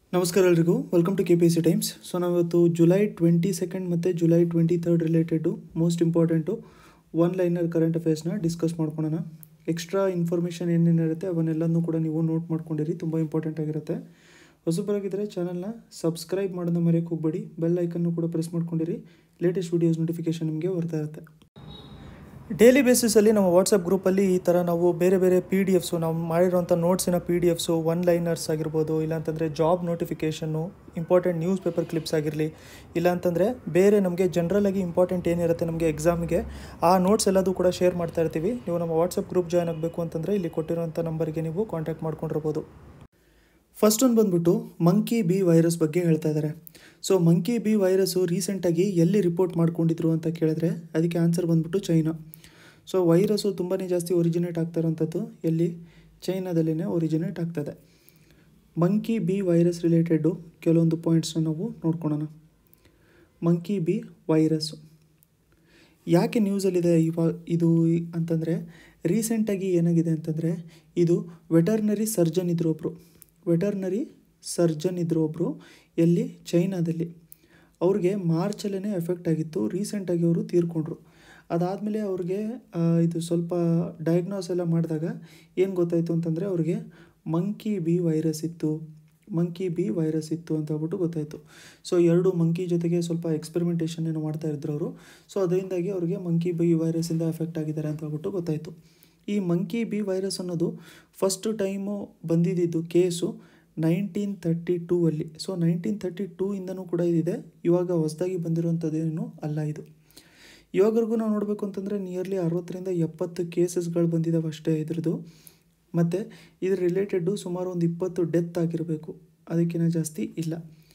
ನಮಸ್ಕಾರ ಎಲ್ರಿಗೂ welcome to K P C times so ನಾವಿವತ್ತು ಜುಲೈ ಟ್ವೆಂಟಿ ಸೆಕೆಂಡ್ ಮತ್ತು July twenty third related most important one liner current ಅಫೇರ್ಸ್ನ discuss ಮಾಡ್ಕೊಳ್ಳೋಣ extra information ಏನೇನಿರುತ್ತೆ ಅವನ್ನೆಲ್ಲನೂ ಕೂಡ ನೀವು ನೋಟ್ ಮಾಡ್ಕೊಂಡಿರಿ ತುಂಬ ಇಂಪಾರ್ಟೆಂಟ್ ಆಗಿರುತ್ತೆ ಹೊಸಬರಾಗಿದ್ದರೆ ಚಾನಲ್ನ ಸಬ್ಸ್ಕ್ರೈಬ್ ಮಾಡೋದನ್ನ ಮರೆಯೋಕ್ಕೆ ಹೋಗಬೇಡಿ ಬೆಲ್ ಐಕನ್ನು ಕೂಡ ಪ್ರೆಸ್ ಮಾಡ್ಕೊಂಡಿರಿ ಲೇಟೆಸ್ಟ್ ವೀಡಿಯೋಸ್ ನೋಟಿಫಿಕೇಷನ್ ನಿಮಗೆ ಬರ್ತಾ ಇರುತ್ತೆ ಡೈಲಿ ಬೇಸಿಸಲ್ಲಿ ನಮ್ಮ ವಾಟ್ಸಪ್ ಗ್ರೂಪಲ್ಲಿ ಈ ಥರ ನಾವು ಬೇರೆ ಬೇರೆ ಪಿ ಡಿ ಎಫ್ಸು ನಾವು ಮಾಡಿರೋಂಥ ನೋಟ್ಸಿನ P D Fs one liners ಆಗಿರ್ಬೋದು ಇಲ್ಲಾಂತಂದರೆ ಜಾಬ್ ನೋಟಿಫಿಕೇಷನ್ನು ಇಂಪಾರ್ಟೆಂಟ್ ನ್ಯೂಸ್ ಪೇಪರ್ ಕ್ಲಿಪ್ಸ್ ಆಗಿರಲಿ ಇಲ್ಲಾಂತಂದರೆ ಬೇರೆ ನಮಗೆ ಜನರಲಾಗಿ ಇಂಪಾರ್ಟೆಂಟ್ ಏನಿರುತ್ತೆ ನಮಗೆ ಎಕ್ಸಾಮಿಗೆ ಆ ನೋಟ್ಸ್ ಎಲ್ಲದೂ ಕೂಡ ಶೇರ್ ಮಾಡ್ತಾ ಇರ್ತೀವಿ ನೀವು ನಮ್ಮ ವಾಟ್ಸಪ್ ಗ್ರೂಪ್ ಜಾಯ್ನ್ ಆಗಬೇಕು ಅಂತಂದರೆ ಇಲ್ಲಿ ಕೊಟ್ಟಿರೋಂಥ ನಂಬರ್ಗೆ ನೀವು ಕಾಂಟ್ಯಾಕ್ಟ್ ಮಾಡ್ಕೊಂಡಿರ್ಬೋದು ಫಸ್ಟ್ ಒಂದು ಬಂದ್ಬಿಟ್ಟು ಮಂಕಿ ಬಿ ವೈರಸ್ ಬಗ್ಗೆ ಹೇಳ್ತಾ ಇದ್ದಾರೆ ಸೊ ಮಂಕಿ ಬಿ ವೈರಸ್ಸು ರೀಸೆಂಟಾಗಿ ಎಲ್ಲಿ ರಿಪೋರ್ಟ್ ಮಾಡ್ಕೊಂಡಿದ್ರು ಅಂತ ಕೇಳಿದ್ರೆ ಅದಕ್ಕೆ ಆನ್ಸರ್ ಬಂದ್ಬಿಟ್ಟು ಚೈನಾ ಸೊ ವೈರಸ್ಸು ತುಂಬಾ ಜಾಸ್ತಿ ಒರಿಜಿನೇಟ್ ಆಗ್ತಾ ಇರೋಂಥದ್ದು ಎಲ್ಲಿ ಚೈನಾದಲ್ಲೇ ಒರಿಜಿನೇಟ್ ಆಗ್ತದೆ ಮಂಕಿ ಬಿ ವೈರಸ್ ರಿಲೇಟೆಡು ಕೆಲವೊಂದು ಪಾಯಿಂಟ್ಸ್ನ ನಾವು ನೋಡ್ಕೊಳ್ಳೋಣ ಮಂಕಿ ಬಿ ವೈರಸ್ಸು ಯಾಕೆ ನ್ಯೂಸಲ್ಲಿದೆ ಇವಾಗ ಇದು ಅಂತಂದರೆ ರೀಸೆಂಟಾಗಿ ಏನಾಗಿದೆ ಅಂತಂದರೆ ಇದು ವೆಟರ್ನರಿ ಸರ್ಜನ್ ಇದ್ರು ಒಬ್ಬರು ವೆಟರ್ನರಿ ಸರ್ಜನ್ ಇದ್ರು ಒಬ್ಬರು ಎಲ್ಲಿ ಚೈನಾದಲ್ಲಿ ಅವ್ರಿಗೆ ಮಾರ್ಚಲ್ಲೇ ಎಫೆಕ್ಟ್ ಆಗಿತ್ತು ರೀಸೆಂಟಾಗಿ ಅವರು ತೀರ್ಕೊಂಡ್ರು ಅದಾದಮೇಲೆ ಅವ್ರಿಗೆ ಆ, ಇದು ಸ್ವಲ್ಪ ಡಯಾಗ್ನೋಸ್ ಎಲ್ಲ ಮಾಡಿದಾಗ ಏನು ಗೊತ್ತಾಯಿತು ಅಂತಂದರೆ ಅವ್ರಿಗೆ ಮಂಕಿ ಬಿ ವೈರಸ್ ಇತ್ತು ಮಂಕಿ ಬಿ ವೈರಸ್ ಇತ್ತು ಅಂತ ಹೇಳ್ಬಿಟ್ಟು ಗೊತ್ತಾಯಿತು ಸೊ ಎರಡು ಮಂಕಿ ಜೊತೆಗೆ ಸ್ವಲ್ಪ ಎಕ್ಸ್ಪೆರಿಮೆಂಟೇಷನ್ ಏನೋ ಮಾಡ್ತಾ ಇದ್ರು ಅವರು ಸೊ ಅದರಿಂದಾಗಿ ಅವ್ರಿಗೆ ಮಂಕಿ ಬಿ ವೈರಸ್ಸಿಂದ ಎಫೆಕ್ಟ್ ಆಗಿದ್ದಾರೆ ಅಂತ ಹೇಳ್ಬಿಟ್ಟು ಗೊತ್ತಾಯಿತು ಈ ಮಂಕಿ ಬಿ ವೈರಸ್ ಅನ್ನೋದು ಫಸ್ಟ್ ಟೈಮು ಬಂದಿದ್ದು ಕೇಸು ನೈನ್ಟೀನ್ ತರ್ಟಿ ಟೂ ಅಲ್ಲಿ ಸೊ ನೈನ್ಟೀನ್ ತರ್ಟಿ ಟೂ ಇಂದನೂ ಕೂಡ ಇದಿದೆ ಇವಾಗ ಹೊಸದಾಗಿ ಬಂದಿರುವಂಥದ್ದೇನು ಅಲ್ಲ ಇದು ಇವಾಗವರೆಗೂ ನಾವು ನೋಡಬೇಕು ಅಂತಂದರೆ ನಿಯರ್ಲಿ ಅರವತ್ತರಿಂದ ಎಪ್ಪತ್ತು ಕೇಸಸ್ಗಳು ಬಂದಿದ್ದಾವೆ ಅಷ್ಟೇ ಇದ್ರದ್ದು ಮತ್ತು ಇದ್ರ ರಿಲೇಟೆಡ್ಡು ಸುಮಾರು ಒಂದು ಇಪ್ಪತ್ತು ಡೆತ್ ಆಗಿರಬೇಕು ಅದಕ್ಕಿಂತ ಜಾಸ್ತಿ ಇಲ್ಲ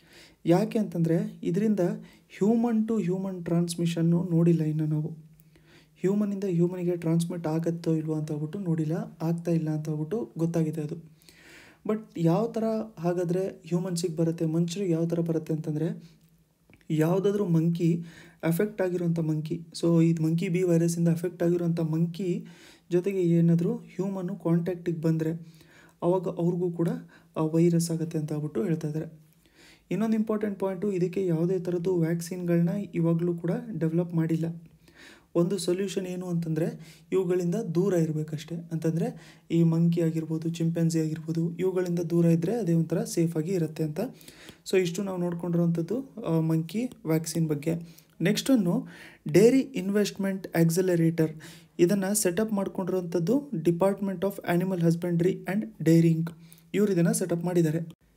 ಯಾಕೆ ಅಂತಂದರೆ ಇದರಿಂದ ಹ್ಯೂಮನ್ ಟು ಹ್ಯೂಮನ್ ಟ್ರಾನ್ಸ್ಮಿಷನ್ನು ನೋಡಿಲ್ಲ ಇನ್ನು ನಾವು ಹ್ಯೂಮನಿಂದ ಹ್ಯೂಮನಿಗೆ ಟ್ರಾನ್ಸ್ಮಿಟ್ ಆಗತ್ತೋ ಇಲ್ವೋ ಅಂತ ಹೇಳ್ಬಿಟ್ಟು ನೋಡಿಲ್ಲ ಆಗ್ತಾ ಇಲ್ಲ ಅಂತ ಹೇಳ್ಬಿಟ್ಟು ಗೊತ್ತಾಗಿದೆ ಅದು ಬಟ್ ಯಾವ ಥರ ಹಾಗಾದರೆ ಹ್ಯೂಮನ್ಸಿಗೆ ಬರುತ್ತೆ ಮನುಷ್ಯರಿಗೆ ಯಾವ ಥರ ಬರುತ್ತೆ ಅಂತಂದರೆ ಯಾವುದಾದ್ರೂ ಮಂಕಿ ಅಫೆಕ್ಟ್ ಆಗಿರೋಂಥ ಮಂಕಿ ಸೊ ಇದು ಮಂಕಿ ಬಿ ವೈರಸ್ಸಿಂದ ಅಫೆಕ್ಟ್ ಆಗಿರೋಂಥ ಮಂಕಿ ಜೊತೆಗೆ ಏನಾದರೂ ಹ್ಯೂಮನ್ನು ಕಾಂಟ್ಯಾಕ್ಟಿಗೆ ಬಂದರೆ ಆವಾಗ ಅವ್ರಿಗೂ ಕೂಡ ಆ ವೈರಸ್ ಆಗುತ್ತೆ ಅಂತ ಹೇಳ್ಬಿಟ್ಟು ಹೇಳ್ತಾ ಇದ್ದಾರೆ ಇನ್ನೊಂದು ಇಂಪಾರ್ಟೆಂಟ್ ಪಾಯಿಂಟು ಇದಕ್ಕೆ ಯಾವುದೇ ಥರದ್ದು ವ್ಯಾಕ್ಸಿನ್ಗಳನ್ನ ಇವಾಗಲೂ ಕೂಡ ಡೆವಲಪ್ ಮಾಡಿಲ್ಲ ಒಂದು ಸೊಲ್ಯೂಷನ್ ಏನು ಅಂತಂದರೆ ಇವುಗಳಿಂದ ದೂರ ಇರಬೇಕಷ್ಟೆ ಅಂತಂದರೆ ಈ ಮಂಕಿ ಆಗಿರ್ಬೋದು ಚಿಂಪೆನ್ಸಿ ಆಗಿರ್ಬೋದು ಇವುಗಳಿಂದ ದೂರ ಇದ್ದರೆ ಅದೇ ಒಂಥರ ಸೇಫಾಗಿ ಇರುತ್ತೆ ಅಂತ ಸೊ ಇಷ್ಟು ನಾವು ನೋಡ್ಕೊಂಡಿರೋವಂಥದ್ದು ಮಂಕಿ ವ್ಯಾಕ್ಸಿನ್ ಬಗ್ಗೆ ನೆಕ್ಸ್ಟ್ ಒಂದು ಡೇರಿ ಇನ್ವೆಸ್ಟ್ಮೆಂಟ್ ಆಕ್ಸಲರೇಟರ್ ಇದನ್ನು ಸೆಟಪ್ ಮಾಡ್ಕೊಂಡಿರೋವಂಥದ್ದು department of animal husbandry and dairying ಇವರು ಇದನ್ನು ಸೆಟಪ್ ಮಾಡಿದ್ದಾರೆ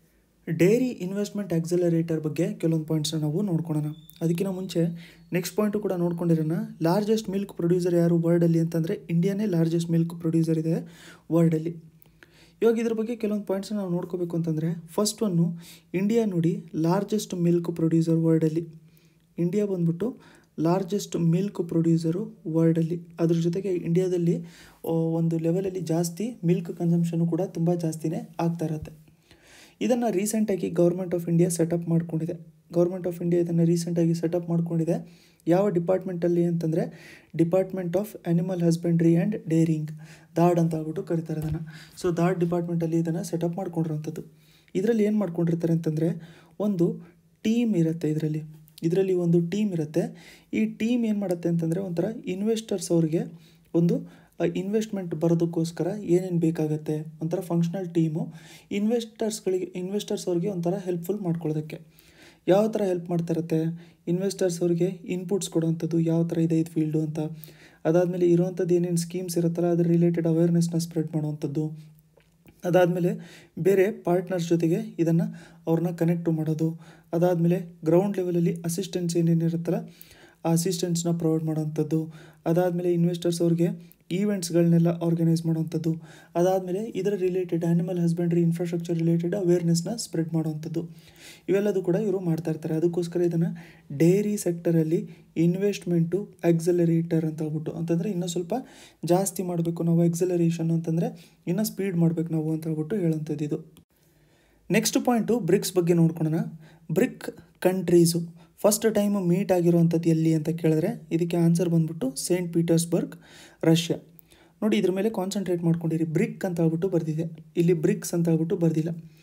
ಡೈರಿ ಇನ್ವೆಸ್ಟ್ಮೆಂಟ್ ಆಕ್ಸಲರೇಟರ್ ಬಗ್ಗೆ ಕೆಲವೊಂದು ಪಾಯಿಂಟ್ಸ್ನ ನಾವು ನೋಡ್ಕೊಳ್ಳೋಣ ಅದಕ್ಕಿಂತ ಮುಂಚೆ ನೆಕ್ಸ್ಟ್ ಪಾಯಿಂಟು ಕೂಡ ನೋಡ್ಕೊಂಡಿರೋಣ ಲಾರ್ಜೆಸ್ಟ್ ಮಿಲ್ಕ್ ಪ್ರೊಡ್ಯೂಸರ್ ಯಾರು ವರ್ಲ್ಡಲ್ಲಿ ಅಂತಂದರೆ ಇಂಡಿಯಾನೇ ಲಾರ್ಜೆಸ್ಟ್ ಮಿಲ್ಕ್ ಪ್ರೊಡ್ಯೂಸರ್ ಇದೆ ವರ್ಲ್ಡಲ್ಲಿ ಇವಾಗ ಇದ್ರ ಬಗ್ಗೆ ಕೆಲವೊಂದು ಪಾಯಿಂಟ್ಸ್ನ ನಾವು ನೋಡ್ಕೋಬೇಕು ಅಂತಂದರೆ ಫಸ್ಟ್ ಒನ್ನು ಇಂಡಿಯಾ ನೋಡಿ ಲಾರ್ಜೆಸ್ಟ್ ಮಿಲ್ಕ್ ಪ್ರೊಡ್ಯೂಸರ್ ವರ್ಲ್ಡಲ್ಲಿ ಇಂಡಿಯಾ ಬಂದ್ಬಿಟ್ಟು ಲಾರ್ಜೆಸ್ಟ್ ಮಿಲ್ಕ್ ಪ್ರೊಡ್ಯೂಸರು ವರ್ಲ್ಡಲ್ಲಿ ಅದ್ರ ಜೊತೆಗೆ ಇಂಡಿಯಾದಲ್ಲಿ ಆ, ಒಂದು ಲೆವೆಲಲ್ಲಿ ಜಾಸ್ತಿ ಮಿಲ್ಕ್ ಕನ್ಸಂಪ್ಷನು ಕೂಡ ತುಂಬ ಜಾಸ್ತಿನೇ ಆಗ್ತಾ ಇರತ್ತೆ ಇದನ್ನು ರೀಸೆಂಟಾಗಿ ಗೌರ್ಮೆಂಟ್ ಆಫ್ ಇಂಡಿಯಾ ಸೆಟಪ್ ಮಾಡ್ಕೊಂಡಿದೆ ಗೌರ್ಮೆಂಟ್ ಆಫ್ ಇಂಡಿಯಾ ಇದನ್ನು ರೀಸೆಂಟಾಗಿ ಸೆಟಪ್ ಮಾಡ್ಕೊಂಡಿದೆ ಯಾವ ಡಿಪಾರ್ಟ್ಮೆಂಟಲ್ಲಿ ಅಂತಂದರೆ department of animal husbandry and dairying ದಾಡ್ ಅಂತ ಹೇಳ್ಬಿಟ್ಟು ಕರೀತಾರೆ ಅದನ್ನು ಸೊ ದಾಡ್ ಡಿಪಾರ್ಟ್ಮೆಂಟಲ್ಲಿ ಇದನ್ನು ಸೆಟಪ್ ಮಾಡ್ಕೊಂಡಿರೋಂಥದ್ದು ಇದರಲ್ಲಿ ಏನು ಮಾಡ್ಕೊಂಡಿರ್ತಾರೆ ಅಂತಂದರೆ ಒಂದು ಟೀಮ್ ಇರುತ್ತೆ ಇದರಲ್ಲಿ ಇದರಲ್ಲಿ ಒಂದು ಟೀಮ್ ಇರುತ್ತೆ ಈ ಟೀಮ್ ಏನು ಮಾಡುತ್ತೆ ಅಂತಂದರೆ ಒಂಥರ ಇನ್ವೆಸ್ಟರ್ಸ್ ಅವ್ರಿಗೆ ಒಂದು ಇನ್ವೆಸ್ಟ್ಮೆಂಟ್ ಬರೋದಕ್ಕೋಸ್ಕರ ಏನೇನು ಬೇಕಾಗತ್ತೆ ಒಂಥರ ಫಂಕ್ಷನಲ್ ಟೀಮು ಇನ್ವೆಸ್ಟರ್ಸ್ಗಳಿಗೆ ಇನ್ವೆಸ್ಟರ್ಸ್ ಅವ್ರಿಗೆ ಒಂಥರ ಹೆಲ್ಪ್ಫುಲ್ ಮಾಡ್ಕೊಳ್ಳೋದಕ್ಕೆ ಯಾವ ಥರ ಹೆಲ್ಪ್ ಮಾಡ್ತಾ ಇರುತ್ತೆ ಇನ್ವೆಸ್ಟರ್ಸ್ ಅವ್ರಿಗೆ ಇನ್ಪುಟ್ಸ್ ಕೊಡೋವಂಥದ್ದು ಯಾವ ಥರ ಇದೆ ಇದು ಫೀಲ್ಡು ಅಂತ ಅದಾದಮೇಲೆ ಇರೋವಂಥದ್ದು ಏನೇನು ಸ್ಕೀಮ್ಸ್ ಇರುತ್ತಲ್ಲ ಅದ್ರ ರಿಲೇಟೆಡ್ ಅವೇರ್ನೆಸ್ನ ಸ್ಪ್ರೆಡ್ ಮಾಡುವಂಥದ್ದು ಅದಾದಮೇಲೆ ಬೇರೆ ಪಾರ್ಟ್ನರ್ಸ್ ಜೊತೆಗೆ ಇದನ್ನು ಅವ್ರನ್ನ ಕನೆಕ್ಟು ಮಾಡೋದು ಅದಾದಮೇಲೆ ಗ್ರೌಂಡ್ ಲೆವೆಲಲ್ಲಿ ಅಸಿಸ್ಟೆನ್ಸ್ ಏನೇನಿರುತ್ತಲ್ಲ ಆ ಅಸಿಸ್ಟೆನ್ಸ್ನ ಪ್ರೊವೈಡ್ ಮಾಡೋವಂಥದ್ದು ಅದಾದಮೇಲೆ ಇನ್ವೆಸ್ಟರ್ಸ್ ಅವ್ರಿಗೆ ಈವೆಂಟ್ಸ್ಗಳನ್ನೆಲ್ಲ ಆರ್ಗನೈಸ್ ಮಾಡೋವಂಥದ್ದು ಅದಾದಮೇಲೆ ಇದರ related animal husbandry infrastructure related ಅವೇರ್ನೆಸ್ನ ಸ್ಪ್ರೆಡ್ ಮಾಡೋವಂಥದ್ದು ಇವೆಲ್ಲದೂ ಕೂಡ ಇವರು ಮಾಡ್ತಾ ಇರ್ತಾರೆ ಅದಕ್ಕೋಸ್ಕರ ಇದನ್ನು ಡೈರಿ ಸೆಕ್ಟರಲ್ಲಿ ಇನ್ವೆಸ್ಟ್ಮೆಂಟು ಆಕ್ಸಲರೇಟರ್ ಅಂತ ಹೇಳ್ಬಿಟ್ಟು ಅಂತಂದರೆ ಇನ್ನೂ ಸ್ವಲ್ಪ ಜಾಸ್ತಿ ಮಾಡಬೇಕು ನಾವು ಎಕ್ಸಲರೇಷನ್ ಅಂತಂದರೆ ಇನ್ನೂ ಸ್ಪೀಡ್ ಮಾಡಬೇಕು ನಾವು ಅಂತ ಹೇಳ್ಬಿಟ್ಟು ಹೇಳೋಂಥದ್ದು ಇದು ನೆಕ್ಸ್ಟ್ ಪಾಯಿಂಟು ಬ್ರಿಕ್ಸ್ ಬಗ್ಗೆ ನೋಡ್ಕೊಳ್ಳೋಣ BRIC countries first time meet ಆಗಿರುವಂಥದ್ದು ಎಲ್ಲಿ ಅಂತ ಕೇಳಿದ್ರೆ ಇದಕ್ಕೆ ಆನ್ಸರ್ ಬಂದ್ಬಿಟ್ಟು ಸೇಂಟ್ ಪೀಟರ್ಸ್ಬರ್ಗ್ ರಷ್ಯಾ ನೋಡಿ ಇದ್ರ ಮೇಲೆ ಕಾನ್ಸಂಟ್ರೇಟ್ ಮಾಡ್ಕೊಂಡಿರಿ ಬ್ರಿಕ್ ಅಂತ ಹೇಳ್ಬಿಟ್ಟು ಬರ್ದಿದೆ ಇಲ್ಲಿ ಬ್ರಿಕ್ಸ್ ಅಂತ ಹೇಳ್ಬಿಟ್ಟು ಬರ್ದಿಲ್ಲ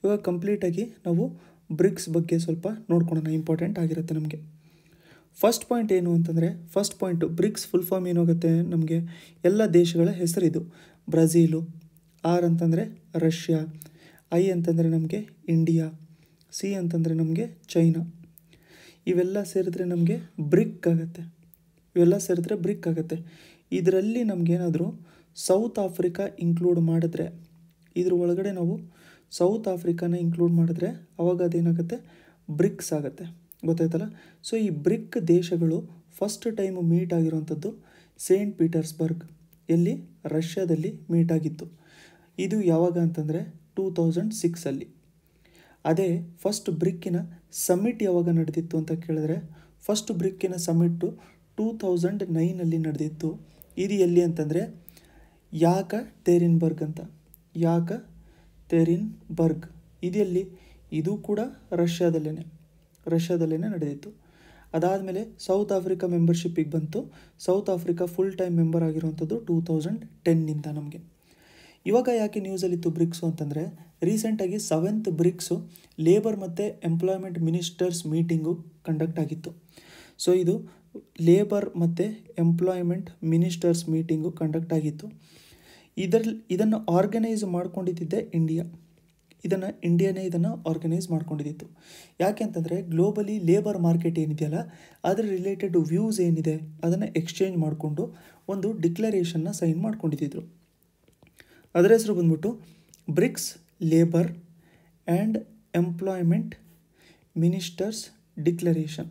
ಇವಾಗ ಕಂಪ್ಲೀಟಾಗಿ ನಾವು ಬ್ರಿಕ್ಸ್ ಬಗ್ಗೆ ಸ್ವಲ್ಪ ನೋಡ್ಕೊಳ್ಳೋಣ ಇಂಪಾರ್ಟೆಂಟ್ ಆಗಿರುತ್ತೆ ನಮಗೆ ಫಸ್ಟ್ ಪಾಯಿಂಟ್ ಏನು ಅಂತಂದರೆ first point BRICS full form ಏನಾಗುತ್ತೆ ನಮಗೆ ಎಲ್ಲ ದೇಶಗಳ ಹೆಸರಿದು ಬ್ರೆಝೀಲು ಆರ್ ಅಂತಂದರೆ ರಷ್ಯಾ ಐ ಅಂತಂದರೆ ನಮಗೆ ಇಂಡಿಯಾ ಸಿ ಅಂತಂದರೆ ನಮಗೆ ಚೈನಾ ಇವೆಲ್ಲ ಸೇರಿದ್ರೆ ನಮಗೆ ಬ್ರಿಕ್ ಆಗುತ್ತೆ ಇವೆಲ್ಲ ಸೇರಿದ್ರೆ ಬ್ರಿಕ್ ಆಗುತ್ತೆ ಇದರಲ್ಲಿ ನಮಗೇನಾದರೂ ಸೌತ್ ಆಫ್ರಿಕಾ ಇನ್ಕ್ಲೂಡ್ ಮಾಡಿದ್ರೆ ಇದ್ರ ಒಳಗಡೆ ನಾವು ಸೌತ್ ಆಫ್ರಿಕಾನ ಇನ್ಕ್ಲೂಡ್ ಮಾಡಿದ್ರೆ ಅವಾಗ ಅದೇನಾಗುತ್ತೆ ಬ್ರಿಕ್ಸ್ ಆಗುತ್ತೆ ಗೊತ್ತಾಯ್ತಲ್ಲ ಸೊ ಈ ಬ್ರಿಕ್ ದೇಶಗಳು ಫಸ್ಟ್ ಟೈಮ್ ಮೀಟ್ ಆಗಿರುವಂಥದ್ದು ಸೇಂಟ್ ಪೀಟರ್ಸ್ಬರ್ಗ್ ಎಲ್ಲಿ ರಷ್ಯಾದಲ್ಲಿ ಮೀಟ್ ಆಗಿತ್ತು ಇದು ಯಾವಾಗ ಅಂತಂದರೆ ಟೂ ತೌಸಂಡ್ ಸಿಕ್ಸಲ್ಲಿ ಅದೇ ಫಸ್ಟ್ ಬ್ರಿಕ್ಕಿನ ಸಮ್ಮಿಟ್ ಯಾವಾಗ ನಡೆದಿತ್ತು ಅಂತ ಕೇಳಿದ್ರೆ ಫಸ್ಟ್ ಬ್ರಿಕ್ಕಿನ ಸಮ್ಮಿಟ್ಟು ಟೂ ತೌಸಂಡ್ ನೈನಲ್ಲಿ ನಡೆದಿತ್ತು ಇದು ಎಲ್ಲಿ ಅಂತಂದರೆ ಯಾಕ ತೇರಿನ್ಬರ್ಗ್ ಅಂತ ಯಾಕ ತೇರಿನ್ಬರ್ಗ್ ಇದೆಲ್ಲಿ ಇದು ಕೂಡ ರಷ್ಯಾದಲ್ಲೇ ರಷ್ಯಾದಲ್ಲೇ ನಡೆದಿತ್ತು ಅದಾದಮೇಲೆ ಸೌತ್ ಆಫ್ರಿಕಾ ಮೆಂಬರ್ಶಿಪ್ಪಿಗೆ ಬಂತು South Africa full time member ಆಗಿರುವಂಥದ್ದು ಟೂ ತೌಸಂಡ್ ಟೆನ್ನಿಂದ ನಮಗೆ ಇವಾಗ ಯಾಕೆ ನ್ಯೂಸಲ್ಲಿತ್ತು ಬ್ರಿಕ್ಸು ಅಂತಂದರೆ ರೀಸೆಂಟಾಗಿ ಸೆವೆಂತ್ ಬ್ರಿಕ್ಸು ಲೇಬರ್ ಮತ್ತು ಎಂಪ್ಲಾಯ್ಮೆಂಟ್ ಮಿನಿಸ್ಟರ್ಸ್ ಮೀಟಿಂಗು ಕಂಡಕ್ಟ್ ಆಗಿತ್ತು ಸೊ ಇದು ಲೇಬರ್ ಮತ್ತು ಎಂಪ್ಲಾಯ್ಮೆಂಟ್ ಮಿನಿಸ್ಟರ್ಸ್ ಮೀಟಿಂಗು ಕಂಡಕ್ಟ್ ಆಗಿತ್ತು ಇದರಲ್ಲಿ ಇದನ್ನು ಆರ್ಗನೈಸ್ ಮಾಡ್ಕೊಂಡಿದ್ದಿದ್ದೆ ಇಂಡಿಯಾ ಇದನ್ನು ಇಂಡಿಯಾನೇ ಇದನ್ನು ಆರ್ಗನೈಸ್ ಮಾಡ್ಕೊಂಡಿದ್ದಿತ್ತು ಯಾಕೆ ಅಂತಂದರೆ ಗ್ಲೋಬಲಿ ಲೇಬರ್ ಮಾರ್ಕೆಟ್ ಏನಿದೆಯಲ್ಲ ಅದರ ರಿಲೇಟೆಡ್ ವ್ಯೂಸ್ ಏನಿದೆ ಅದನ್ನು ಎಕ್ಸ್ಚೇಂಜ್ ಮಾಡಿಕೊಂಡು ಒಂದು ಡಿಕ್ಲರೇಷನ್ನ ಸೈನ್ ಮಾಡ್ಕೊಂಡಿದ್ದಿದ್ರು ಅದರ ಹೆಸರು ಬಂದ್ಬಿಟ್ಟು BRICS labour and employment ministers declaration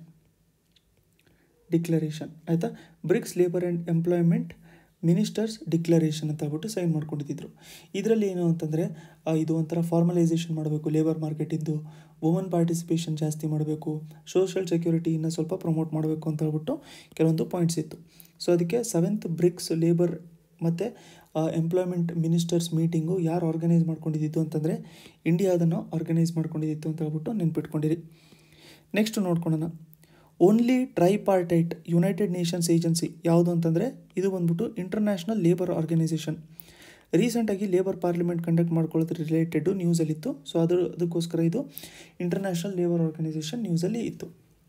declaration ಆಯಿತಾ BRICS labour and employment ministers declaration ಅಂತ ಹೇಳ್ಬಿಟ್ಟು ಸೈನ್ ಮಾಡ್ಕೊಂಡಿದ್ದರು ಇದರಲ್ಲಿ ಏನು ಅಂತಂದರೆ ಇದು ಒಂಥರ ಫಾರ್ಮಲೈಸೇಷನ್ ಮಾಡಬೇಕು ಲೇಬರ್ ಮಾರ್ಕೆಟಿಂದು ವುಮನ್ ಪಾರ್ಟಿಸಿಪೇಷನ್ ಜಾಸ್ತಿ ಮಾಡಬೇಕು ಸೋಷಿಯಲ್ ಸೆಕ್ಯೂರಿಟಿ ಇನ್ನೂ ಸ್ವಲ್ಪ ಪ್ರಮೋಟ್ ಮಾಡಬೇಕು ಅಂತ ಹೇಳ್ಬಿಟ್ಟು ಕೆಲವೊಂದು ಪಾಯಿಂಟ್ಸ್ ಇತ್ತು ಸೊ ಅದಕ್ಕೆ ಸೆವೆಂತ್ ಬ್ರಿಕ್ಸ್ ಲೇಬರ್ ಮತ್ತು ಎಂಪ್ಲಾಯ್ಮೆಂಟ್ ಮಿನಿಸ್ಟರ್ಸ್ ಮೀಟಿಂಗು ಯಾರು ಆರ್ಗನೈಸ್ ಮಾಡ್ಕೊಂಡಿದ್ದು ಅಂತಂದರೆ ಇಂಡಿಯಾ ಅದನ್ನು ಆರ್ಗನೈಸ್ ಮಾಡ್ಕೊಂಡಿದ್ದು ಅಂತ ಹೇಳ್ಬಿಟ್ಟು ನೆನ್ಪಿಟ್ಕೊಂಡಿರಿ ನೆಕ್ಸ್ಟ್ ನೋಡ್ಕೊಳ್ಳೋಣ only tripartite United Nations agency ಯಾವುದು ಅಂತಂದರೆ ಇದು ಬಂದ್ಬಿಟ್ಟು ಇಂಟರ್ನ್ಯಾಷನಲ್ ಲೇಬರ್ ಆರ್ಗನೈಸೇಷನ್ ರೀಸೆಂಟಾಗಿ ಲೇಬರ್ ಪಾರ್ಲಿಮೆಂಟ್ ಕಂಡಕ್ಟ್ ಮಾಡ್ಕೊಳ್ಳೋದ್ರ ರಿಲೇಟೆಡು ನ್ಯೂಸಲ್ಲಿತ್ತು ಸೊ ಅದ್ರ ಅದಕ್ಕೋಸ್ಕರ ಇದು ಇಂಟರ್ನ್ಯಾಷನಲ್ ಲೇಬರ್ ಆರ್ಗನೈಸೇಷನ್ ನ್ಯೂಸಲ್ಲಿ ಇತ್ತು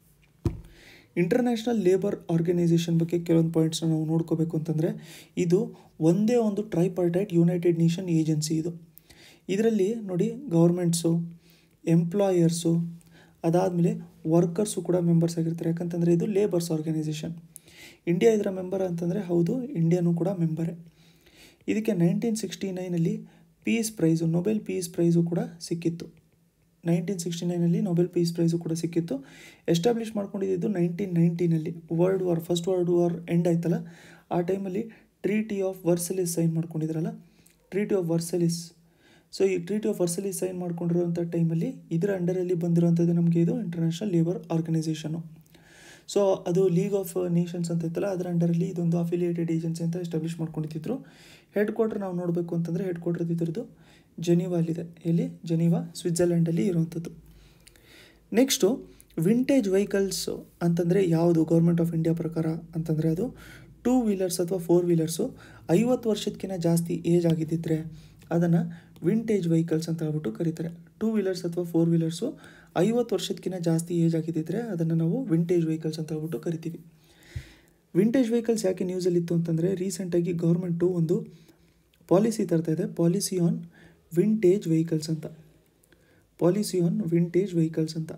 ಇಂಟರ್ನ್ಯಾಷನಲ್ ಲೇಬರ್ ಆರ್ಗನೈಸೇಷನ್ ಬಗ್ಗೆ ಕೆಲವೊಂದು ಪಾಯಿಂಟ್ಸ್ನ ನಾವು ನೋಡ್ಕೋಬೇಕು ಅಂತಂದರೆ ಇದು ಒಂದೇ ಒಂದು ಟ್ರೈಪಾರ್ಟೈಟ್ ಯುನೈಟೆಡ್ ನೇಷನ್ ಏಜೆನ್ಸಿ ಇದು ಇದರಲ್ಲಿ ನೋಡಿ ಗೌರ್ಮೆಂಟ್ಸು ಎಂಪ್ಲಾಯರ್ಸು ಅದಾದಮೇಲೆ ವರ್ಕರ್ಸು ಕೂಡ ಮೆಂಬರ್ಸ್ ಆಗಿರ್ತಾರೆ ಯಾಕಂತಂದರೆ ಇದು ಲೇಬರ್ಸ್ ಆರ್ಗನೈಸೇಷನ್ ಇಂಡಿಯಾ ಇದರ ಮೆಂಬರ್ ಅಂತಂದರೆ ಹೌದು ಇಂಡಿಯಾನೂ ಕೂಡ ಮೆಂಬರೇ ಇದಕ್ಕೆ ನೈನ್ಟೀನ್ ಸಿಕ್ಸ್ಟಿ ನೈನಲ್ಲಿ peace prize Nobel peace prize ಕೂಡ ಸಿಕ್ಕಿತ್ತು ನೈನ್ಟೀನ್ ಸಿಕ್ಸ್ಟಿ ನೈನಲ್ಲಿ ನೊಬೆಲ್ ಪೀಸ್ ಪ್ರೈಸು ಕೂಡ ಸಿಕ್ಕಿತ್ತು ಎಸ್ಟಾಬ್ಲಿಷ್ ಮಾಡ್ಕೊಂಡಿದ್ದು ನೈನ್ಟೀನ್ ನೈನ್ಟೀನಲ್ಲಿ world war first world war end ಆಯ್ತಲ್ಲ ಆ ಟೈಮಲ್ಲಿ ಟ್ರೀಟಿ ಆಫ್ ವರ್ಸಲಿಸ್ ಸೈನ್ ಮಾಡ್ಕೊಂಡಿದ್ರಲ್ಲ ಟ್ರೀಟಿ ಆಫ್ ವರ್ಸಲಿಸ್ ಸೊ ಈ ಟ್ರೀಟಿ ಆಫ್ ವರ್ಸಲಿಸ್ ಸೈನ್ ಮಾಡ್ಕೊಂಡಿರುವಂಥ ಟೈಮಲ್ಲಿ ಇದರ ಅಂಡರಲ್ಲಿ ಬಂದಿರುವಂಥದ್ದು ನಮಗೆ ಇದು ಇಂಟರ್ನ್ಯಾಷನಲ್ ಲೇಬರ್ ಆರ್ಗನೈಸೇಷನು ಸೊ ಅದು ಲೀಗ್ ಆಫ್ ನೇಷನ್ಸ್ ಅಂತ ಇತ್ತಲ್ಲ ಅದರ ಅಂಡರಲ್ಲಿ ಇದೊಂದು ಅಫಿಲಿಯೇಟೆಡ್ ಏಜೆನ್ಸಿ ಅಂತ ಎಸ್ಟಾಬ್ಲಿಷ್ ಮಾಡ್ಕೊಂಡಿದ್ರು ಹೆಡ್ ಕ್ವಾರ್ಟರ್ ನಾವು ನೋಡಬೇಕು ಅಂತಂದರೆ ಹೆಡ್ ಕ್ವಾರ್ಟರ್ ಇದ್ರದ್ದು ಜೆನೀವಾಲಿದೆ ಎಲ್ಲಿ ಜೆನೀವಾ ಸ್ವಿಟ್ಜರ್ಲ್ಯಾಂಡಲ್ಲಿ ಇರುವಂಥದ್ದು ನೆಕ್ಸ್ಟು ವಿಂಟೇಜ್ ವೆಹಿಕಲ್ಸು ಅಂತಂದರೆ ಯಾವುದು ಗೌರ್ಮೆಂಟ್ ಆಫ್ ಇಂಡಿಯಾ ಪ್ರಕಾರ ಅಂತಂದರೆ ಅದು ಟೂ ವೀಲರ್ಸ್ ಅಥವಾ ಫೋರ್ ವೀಲರ್ಸು ಐವತ್ತು ವರ್ಷದಕ್ಕಿಂತ ಜಾಸ್ತಿ ಏಜ್ ಆಗಿದ್ದಿದ್ರೆ ಅದನ್ನು ವಿಂಟೇಜ್ ವೆಹಿಕಲ್ಸ್ ಅಂತ ಹೇಳ್ಬಿಟ್ಟು ಕರೀತಾರೆ ಟೂ ವೀಲರ್ಸ್ ಅಥವಾ ಫೋರ್ ವೀಲರ್ಸು ಐವತ್ತು ವರ್ಷದಕ್ಕಿಂತ ಜಾಸ್ತಿ ಏಜ್ ಆಗಿದ್ದಿದ್ರೆ ಅದನ್ನು ನಾವು ವಿಂಟೇಜ್ ವೆಹಿಕಲ್ಸ್ ಅಂತ ಹೇಳ್ಬಿಟ್ಟು ಕರಿತೀವಿ ವಿಂಟೇಜ್ ವೆಹಿಕಲ್ಸ್ ಯಾಕೆ ನ್ಯೂಸಲ್ಲಿತ್ತು ಅಂತಂದರೆ ರೀಸೆಂಟಾಗಿ ಗೌರ್ಮೆಂಟು ಒಂದು ಪಾಲಿಸಿ ತರ್ತಾ ಇದೆ ಪಾಲಿಸಿ ಆನ್ ವಿಂಟೇಜ್ ವೆಹಿಕಲ್ಸ್ ಅಂತ ಪಾಲಿಸಿ ಆನ್ ವಿಂಟೇಜ್ ವೆಹಿಕಲ್ಸ್ ಅಂತ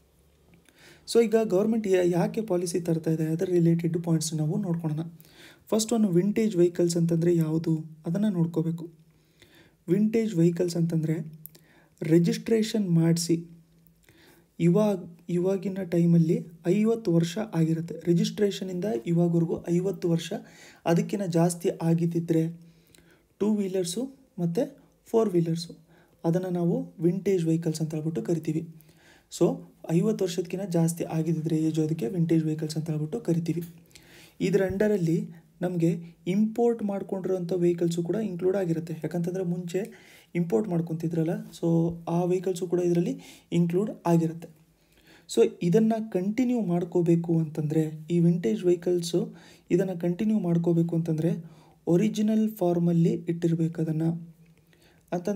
ಸೊ ಈಗ ಗೌರ್ಮೆಂಟ್ ಯಾಕೆ ಪಾಲಿಸಿ ತರ್ತಾ ಇದೆ ಅದರ ರಿಲೇಟೆಡ್ ಪಾಯಿಂಟ್ಸ್ ನಾವು ನೋಡ್ಕೊಳ್ಳೋಣ ಫಸ್ಟ್ ಒಂದು ವಿಂಟೇಜ್ ವೆಹಿಕಲ್ಸ್ ಅಂತಂದರೆ ಯಾವುದು ಅದನ್ನು ನೋಡ್ಕೋಬೇಕು ವಿಂಟೇಜ್ ವೆಹಿಕಲ್ಸ್ ಅಂತಂದರೆ ರಿಜಿಸ್ಟ್ರೇಷನ್ ಮಾಡಿಸಿ ಇವಾಗ ಇವಾಗಿನ ಟೈಮಲ್ಲಿ ಐವತ್ತು ವರ್ಷ ಆಗಿರುತ್ತೆ ರಿಜಿಸ್ಟ್ರೇಷನಿಂದ ಇವಾಗವರೆಗೂ ಐವತ್ತು ವರ್ಷ ಅದಕ್ಕಿಂತ ಜಾಸ್ತಿ ಆಗಿದ್ದಿದ್ರೆ ಟೂ ವೀಲರ್ಸು ಮತ್ತು ಫೋರ್ ವೀಲರ್ಸು ಅದನ್ನು ನಾವು ವಿಂಟೇಜ್ ವೆಹಿಕಲ್ಸ್ ಅಂತ ಹೇಳ್ಬಿಟ್ಟು ಕರಿತೀವಿ ಸೊ ಐವತ್ತು ವರ್ಷದಕ್ಕಿಂತ ಜಾಸ್ತಿ ಆಗಿದ್ದಿದ್ರೆ ಏಜು ಅದಕ್ಕೆ ವಿಂಟೇಜ್ ವೆಹಿಕಲ್ಸ್ ಅಂತ ಹೇಳ್ಬಿಟ್ಟು ಕರಿತೀವಿ ಇದರ ಅಂಡರಲ್ಲಿ ನಮಗೆ ಇಂಪೋರ್ಟ್ ಮಾಡ್ಕೊಂಡಿರೋಂಥ ವೆಹಿಕಲ್ಸು ಕೂಡ ಇನ್ಕ್ಲೂಡ್ ಆಗಿರುತ್ತೆ ಯಾಕಂತಂದರೆ ಮುಂಚೆ ಇಂಪೋರ್ಟ್ ಮಾಡ್ಕೊತಿದ್ರಲ್ಲ ಸೊ ಆ ವೆಹಿಕಲ್ಸು ಕೂಡ ಇದರಲ್ಲಿ ಇನ್ಕ್ಲೂಡ್ ಆಗಿರುತ್ತೆ ಸೊ ಇದನ್ನು ಕಂಟಿನ್ಯೂ ಮಾಡ್ಕೋಬೇಕು ಅಂತಂದರೆ ಈ ವಿಂಟೇಜ್ ವೆಹಿಕಲ್ಸು ಇದನ್ನು ಕಂಟಿನ್ಯೂ ಮಾಡ್ಕೋಬೇಕು ಅಂತಂದರೆ ಒರಿಜಿನಲ್ ಫಾರ್ಮಲ್ಲಿ ಇಟ್ಟಿರಬೇಕು ಅದನ್ನು ಅಂತಂದರೆ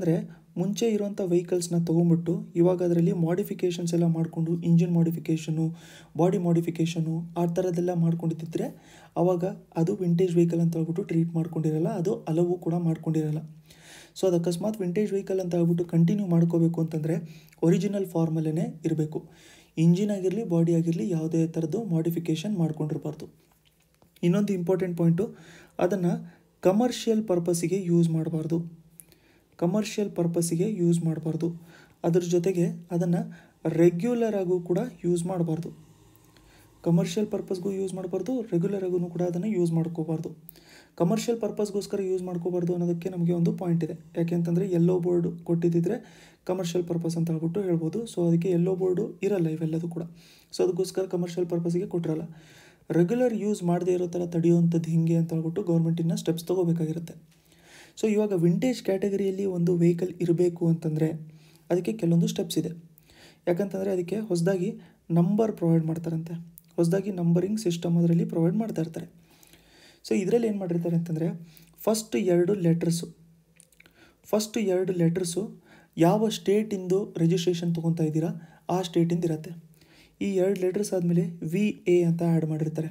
ಮುಂಚೆ ಇರೋಂಥ ವೆಹಿಕಲ್ಸ್ನ ತೊಗೊಂಬಿಟ್ಟು ಇವಾಗ ಅದರಲ್ಲಿ ಮಾಡಿಫಿಕೇಷನ್ಸ್ ಎಲ್ಲ ಮಾಡಿಕೊಂಡು ಇಂಜಿನ್ ಮಾಡಿಫಿಕೇಷನು ಬಾಡಿ ಮಾಡಿಫಿಕೇಷನು ಆ ಥರದ್ದೆಲ್ಲ ಮಾಡ್ಕೊಂಡಿದ್ದಿದ್ರೆ ಆವಾಗ ಅದು ವಿಂಟೇಜ್ ವೆಹಿಕಲ್ ಅಂತ ಹೇಳ್ಬಿಟ್ಟು ಟ್ರೀಟ್ ಮಾಡ್ಕೊಂಡಿರಲ್ಲ ಅದು ಹಲವು ಕೂಡ ಮಾಡ್ಕೊಂಡಿರಲ್ಲ ಸೊ ಅದು ಅಕಸ್ಮಾತ್ ವಿಂಟೇಜ್ ವೆಹಿಕಲ್ ಅಂತ ಹೇಳ್ಬಿಟ್ಟು ಕಂಟಿನ್ಯೂ ಮಾಡ್ಕೋಬೇಕು ಅಂತಂದರೆ ಒರಿಜಿನಲ್ ಫಾರ್ಮಲ್ಲೇ ಇರಬೇಕು ಇಂಜಿನ್ ಆಗಿರಲಿ ಬಾಡಿ ಆಗಿರಲಿ ಯಾವುದೇ ಥರದ್ದು ಮಾಡಿಫಿಕೇಷನ್ ಮಾಡ್ಕೊಂಡಿರಬಾರ್ದು ಇನ್ನೊಂದು ಇಂಪಾರ್ಟೆಂಟ್ ಪಾಯಿಂಟು ಅದನ್ನು ಕಮರ್ಷಿಯಲ್ ಪರ್ಪಸ್ಸಿಗೆ ಯೂಸ್ ಮಾಡಬಾರ್ದು ಕಮರ್ಷಿಯಲ್ ಪರ್ಪಸ್ಸಿಗೆ ಯೂಸ್ ಮಾಡಬಾರ್ದು ಅದ್ರ ಜೊತೆಗೆ ಅದನ್ನು ರೆಗ್ಯುಲರ್ ಆಗೂ ಕೂಡ ಯೂಸ್ ಮಾಡಬಾರ್ದು ಕಮರ್ಷಿಯಲ್ ಪರ್ಪಸ್ಗೂ ಯೂಸ್ ಮಾಡಬಾರ್ದು ರೆಗ್ಯುಲರ್ ಆಗೂ ಕೂಡ ಅದನ್ನು ಯೂಸ್ ಮಾಡ್ಕೋಬಾರ್ದು ಕಮರ್ಷಿಯಲ್ ಪರ್ಪಸ್ಗೋಸ್ಕರ ಯೂಸ್ ಮಾಡ್ಕೋಬಾರ್ದು ಅನ್ನೋದಕ್ಕೆ ನಮಗೆ ಒಂದು ಪಾಯಿಂಟ್ ಇದೆ ಯಾಕೆಂತಂದರೆ ಎಲ್ಲೋ ಬೋರ್ಡ್ ಕೊಟ್ಟಿದ್ದಿದ್ರೆ ಕಮರ್ಷಿಯಲ್ ಪರ್ಪಸ್ ಅಂತ ಹೇಳ್ಬಿಟ್ಟು ಹೇಳ್ಬೋದು ಸೊ ಅದಕ್ಕೆ ಎಲ್ಲೋ ಬೋರ್ಡು ಇರಲ್ಲ ಇವೆಲ್ಲದೂ ಕೂಡ ಸೊ ಅದಕ್ಕೋಸ್ಕರ ಕಮರ್ಷಿಯಲ್ ಪರ್ಪಸ್ಸಿಗೆ ಕೊಟ್ಟಿರಲ್ಲ ರೆಗ್ಯುಲರ್ ಯೂಸ್ ಮಾಡದೇ ಇರೋ ಥರ ತಡೆಯುವಂಥದ್ದು ಹಿಂಗೆ ಅಂತ ಹೇಳ್ಬಿಟ್ಟು ಗೌರ್ಮೆಂಟಿನ ಸ್ಟೆಪ್ಸ್ ತೊಗೋಬೇಕಾಗಿರುತ್ತೆ ಸೊ ಇವಾಗ ವಿಂಟೇಜ್ ಕ್ಯಾಟಗರಿಯಲ್ಲಿ ಒಂದು ವೆಹಿಕಲ್ ಇರಬೇಕು ಅಂತಂದರೆ ಅದಕ್ಕೆ ಕೆಲವೊಂದು ಸ್ಟೆಪ್ಸ್ ಇದೆ ಯಾಕಂತಂದರೆ ಅದಕ್ಕೆ ಹೊಸದಾಗಿ ನಂಬರ್ ಪ್ರೊವೈಡ್ ಮಾಡ್ತಾರಂತೆ ಹೊಸದಾಗಿ ನಂಬರಿಂಗ್ ಸಿಸ್ಟಮ್ ಅದರಲ್ಲಿ ಪ್ರೊವೈಡ್ ಮಾಡ್ತಾ ಇರ್ತಾರೆ ಸೊ ಇದರಲ್ಲಿ ಏನು ಮಾಡಿರ್ತಾರೆ ಅಂತಂದರೆ ಫಸ್ಟ್ ಎರಡು ಲೆಟ್ರಸ್ಸು ಫಸ್ಟ್ ಎರಡು ಲೆಟ್ರಸ್ಸು ಯಾವ ಸ್ಟೇಟಿಂದು ರಿಜಿಸ್ಟ್ರೇಷನ್ ತೊಗೊತಾ ಇದ್ದೀರಾ ಆ ಸ್ಟೇಟಿಂದ ಇರುತ್ತೆ ಈ ಎರಡು ಲೆಟರ್ಸ್ ಆದಮೇಲೆ ವಿ ಎ ಅಂತ ಆ್ಯಡ್ ಮಾಡಿರ್ತಾರೆ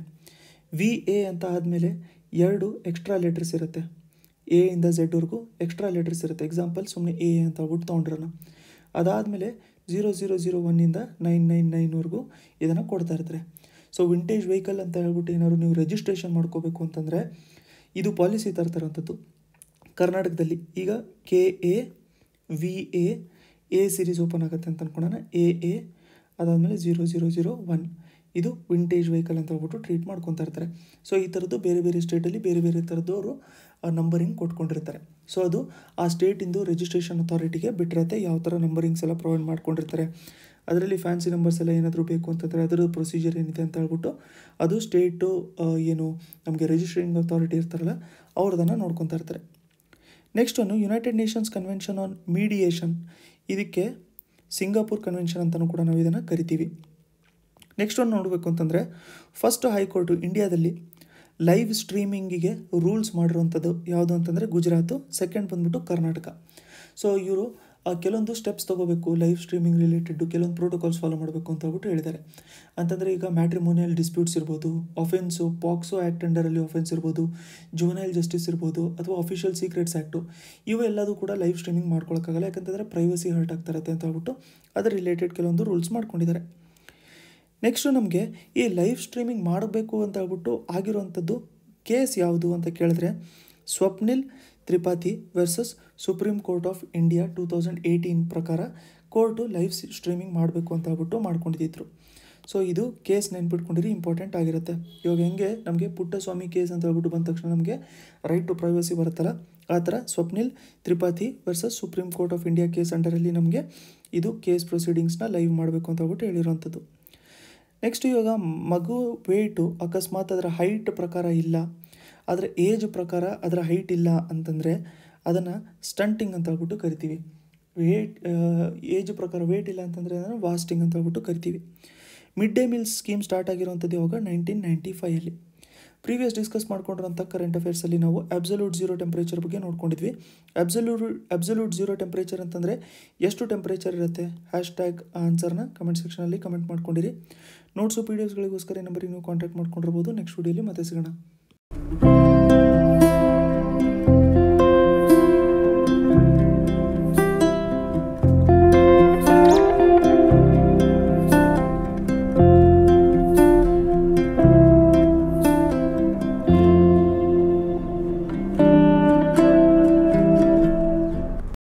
ವಿ ಎ ಅಂತ ಆದಮೇಲೆ ಎರಡು ಎಕ್ಸ್ಟ್ರಾ ಲೆಟರ್ಸ್ ಇರುತ್ತೆ ಎ ಇಂದ ಝೆಡ್ವರೆಗೂ ಎಕ್ಸ್ಟ್ರಾ ಲೆಟರ್ಸ್ ಇರುತ್ತೆ ಎಕ್ಸಾಂಪಲ್ ಸುಮ್ಮನೆ ಎ ಅಂತ ಹೇಳ್ಬಿಟ್ಟು ತೊಗೊಂಡ್ರಲ್ಲ ಅದಾದಮೇಲೆ ಝೀರೋ ಝೀರೋ ಝೀರೋ ಒನ್ನಿಂದ ನೈನ್ ನೈನ್ ನೈನ್ವರೆಗೂ ಇದನ್ನು ಕೊಡ್ತಾ ಇರ್ತಾರೆ ಸೊ ವಿಂಟೇಜ್ ವೆಹಿಕಲ್ ಅಂತ ಹೇಳ್ಬಿಟ್ಟು ಏನಾದ್ರು ನೀವು ರಿಜಿಸ್ಟ್ರೇಷನ್ ಮಾಡ್ಕೋಬೇಕು ಅಂತಂದರೆ ಇದು ಪಾಲಿಸಿ ತರ್ತಾರಂಥದ್ದು ಕರ್ನಾಟಕದಲ್ಲಿ ಈಗ K A V A A series open ಆಗುತ್ತೆ ಅಂತ ಅಂದ್ಕೊಳ್ಳೋಣ ಎ ಎ ಅದಾದಮೇಲೆ ಝೀರೋ ಝೀರೋ ಝೀರೋ ಒನ್ ಇದು ವಿಂಟೇಜ್ ವೆಹಿಕಲ್ ಅಂತ ಹೇಳ್ಬಿಟ್ಟು ಟ್ರೀಟ್ ಮಾಡ್ಕೊತಾ ಇರ್ತಾರೆ ಸೊ ಈ ಥರದ್ದು ಬೇರೆ ಬೇರೆ ಸ್ಟೇಟಲ್ಲಿ ಬೇರೆ ಬೇರೆ ಥರದ್ದು ಅವರು ನಂಬರಿಂಗ್ ಕೊಟ್ಕೊಂಡಿರ್ತಾರೆ ಸೊ ಅದು ಆ ಸ್ಟೇಟಿಂದು ರಿಜಿಸ್ಟ್ರೇಷನ್ ಅಥಾರಿಟಿಗೆ ಬಿಟ್ಟಿರತ್ತೆ ಯಾವ ಥರ ನಂಬರಿಂಗ್ಸ್ ಎಲ್ಲ ಪ್ರೊವೈಡ್ ಮಾಡ್ಕೊಂಡಿರ್ತಾರೆ ಅದರಲ್ಲಿ ಫ್ಯಾನ್ಸಿ ನಂಬರ್ಸ್ ಎಲ್ಲ ಏನಾದರೂ ಬೇಕು ಅಂತಂದರೆ ಅದರ ಪ್ರೊಸೀಜರ್ ಏನಿದೆ ಅಂತ ಹೇಳ್ಬಿಟ್ಟು ಅದು ಸ್ಟೇಟು ಏನು ನಮಗೆ ರಿಜಿಸ್ಟ್ರೇಷನ್ ಅಥಾರಿಟಿ ಇರ್ತಾರಲ್ಲ ಅವ್ರದನ್ನು ನೋಡ್ಕೊತಾ ಇರ್ತಾರೆ next one United Nations convention on mediation ಇದಕ್ಕೆ ಸಿಂಗಾಪುರ್ ಕನ್ವೆನ್ಷನ್ ಅಂತಲೂ ಕೂಡ ನಾವು ಇದನ್ನು ಕರಿತೀವಿ ನೆಕ್ಸ್ಟ್ ಒಂದು ನೋಡಬೇಕು ಅಂತಂದರೆ ಫಸ್ಟ್ ಹೈಕೋರ್ಟು ಇಂಡಿಯಾದಲ್ಲಿ ಲೈವ್ ಸ್ಟ್ರೀಮಿಂಗಿಗೆ ರೂಲ್ಸ್ ಮಾಡಿರುವಂಥದ್ದು ಯಾವುದು ಅಂತಂದರೆ ಗುಜರಾತು ಸೆಕೆಂಡ್ ಬಂದ್ಬಿಟ್ಟು ಕರ್ನಾಟಕ ಸೊ ಇವರು ಕೆಲವೊಂದು ಸ್ಟೆಪ್ಸ್ ತೊಗೋಬೇಕು ಲೈವ್ ಸ್ಟ್ರೀಮಿಂಗ್ ರಿಲೇಟೆಡ್ ಕೆಲವೊಂದು ಪ್ರೋಟೋಕಾಲ್ಸ್ ಫಾಲೋ ಮಾಡಬೇಕು ಅಂತ ಹೇಳ್ಬಿಟ್ಟು ಹೇಳಿದ್ದಾರೆ ಅಂತಂದರೆ ಈಗ ಮ್ಯಾಟ್ರಿಮೋನಿಯಲ್ ಡಿಸ್ಪ್ಯೂಟ್ಸ್ ಇರ್ಬೋದು ಅಫೆನ್ಸು ಪಾಕ್ಸೋ ಆ್ಯಕ್ಟ್ ಅಂಡರಲ್ಲಿ ಅಫೆನ್ಸ್ ಇರ್ಬೋದು ಜುವನೈಲ್ ಜಸ್ಟಿಸ್ ಇರ್ಬೋದು ಅಥವಾ ಅಫಿಷಿಯಲ್ ಸೀಕ್ರೆಟ್ಸ್ ಆ್ಯಕ್ಟು ಇವು ಎಲ್ಲದೂ ಕೂಡ ಲೈವ್ ಸ್ಟ್ರೀಮಿಂಗ್ ಮಾಡ್ಕೊಳಕ್ಕಾಗಲ್ಲ ಯಾಕಂತಂದರೆ ಪ್ರೈವಸಿ ಹರ್ಟ್ ಆಗ್ತಾ ಇರುತ್ತೆ ಅಂತ ಹೇಳ್ಬಿಟ್ಟು ಅದರ ರಿಲೇಟೆಡ್ ಕೆಲವೊಂದು ರೂಲ್ಸ್ ಮಾಡ್ಕೊಂಡಿದ್ದಾರೆ ನೆಕ್ಸ್ಟು ನಮಗೆ ಈ ಲೈವ್ ಸ್ಟ್ರೀಮಿಂಗ್ ಮಾಡಬೇಕು ಅಂತ ಹೇಳ್ಬಿಟ್ಟು ಆಗಿರುವಂಥದ್ದು ಕೇಸ್ ಯಾವುದು ಅಂತ ಕೇಳಿದ್ರೆ Swapnil Tripathi versus Supreme Court of India two thousand eighteen ಪ್ರಕಾರ ಕೋರ್ಟು ಲೈವ್ ಸ್ಟ್ರೀಮಿಂಗ್ ಮಾಡಬೇಕು ಅಂತ ಹೇಳ್ಬಿಟ್ಟು ಮಾಡ್ಕೊಂಡಿದ್ದರು ಸೊ ಇದು ಕೇಸ್ ನೆನ್ಪಿಟ್ಕೊಂಡಿರಿ ಇಂಪಾರ್ಟೆಂಟ್ ಆಗಿರುತ್ತೆ ಇವಾಗ ಹೆಂಗೆ ನಮಗೆ ಪುಟ್ಟಸ್ವಾಮಿ ಕೇಸ್ ಅಂತ ಹೇಳ್ಬಿಟ್ಟು ಬಂದ ತಕ್ಷಣ ನಮಗೆ ರೈಟ್ ಟು ಪ್ರೈವಸಿ ಬರುತ್ತಲ್ಲ ಆ ಥರ Swapnil Tripathi versus Supreme Court of India case ಅಂಡರಲ್ಲಿ ನಮಗೆ ಇದು ಕೇಸ್ ಪ್ರೊಸೀಡಿಂಗ್ಸ್ನ ಲೈವ್ ಮಾಡಬೇಕು ಅಂತ ಹೇಳ್ಬಿಟ್ಟು ಹೇಳಿರೋವಂಥದ್ದು ನೆಕ್ಸ್ಟ್ ಇವಾಗ ಮಗು ವೇಟು ಅಕಸ್ಮಾತ್ ಅದರ ಹೈಟ್ ಪ್ರಕಾರ ಇಲ್ಲ ಅದರ ಏಜ್ ಪ್ರಕಾರ ಅದರ ಹೈಟ್ ಇಲ್ಲ ಅಂತಂದರೆ ಅದನ್ನು ಸ್ಟಂಟಿಂಗ್ ಅಂತ ಹೇಳ್ಬಿಟ್ಟು ಕರಿತೀವಿ ವೇಟ್ ಏಜ್ ಪ್ರಕಾರ ವೇಟ್ ಇಲ್ಲ ಅಂತಂದರೆ ಅದನ್ನು ವಾಸ್ಟಿಂಗ್ ಅಂತ ಹೇಳ್ಬಿಟ್ಟು ಕರಿತೀವಿ mid day meal scheme start ಆಗಿರುವಂಥದ್ದು ಯಾವಾಗ ನೈನ್ಟೀನ್ ನೈಂಟಿ ಫೈಯಲ್ಲಿ ಪ್ರೀವಿಯಸ್ ಡಿಸ್ಕಸ್ ಮಾಡ್ಕೊಂಡಿರೋಂಥ ಕರೆಂಟ್ ಅಫೇರ್ಸಲ್ಲಿ ನಾವು ಅಬ್ಸಲ್ಯೂಟ್ ಜೀರೋ ಟೆಂಪ್ರೇಚರ್ ಬಗ್ಗೆ ನೋಡ್ಕೊಂಡಿದ್ವಿ ಅಬ್ಸಲ್ಯೂಟ್ ಅಬ್ಸಲ್ಯೂಟ್ ಜೀರೋ ಟೆಂಪ್ರೇಚರ್ ಅಂತಂದರೆ ಎಷ್ಟು ಟೆಂಪ್ರೇಚರ್ ಇರುತ್ತೆ ಹ್ಯಾಶ್ ಟ್ಯಾಗ್ ಆನ್ಸರ್ನ ಕಮೆಂಟ್ ಸೆಕ್ಷನಲ್ಲಿ ಕಮೆಂಟ್ ಮಾಡ್ಕೊಂಡಿರಿ ನೋಟ್ಸು ಪಿ ಡಿ ಎಫ್ಸ್ಗಳಿಗೋಸ್ಕರ ಈ ನಂಬರಿಗೆ ನೀವು ಕಾಂಟ್ಯಾಕ್ಟ್ ಮಾಡ್ಕೊಂಡಿರ್ಬೋದು ನೆಕ್ಸ್ಟ್ ವಿಡಿಯೋಲಿ ಮತ್ತೆ ಸಿಗೋಣ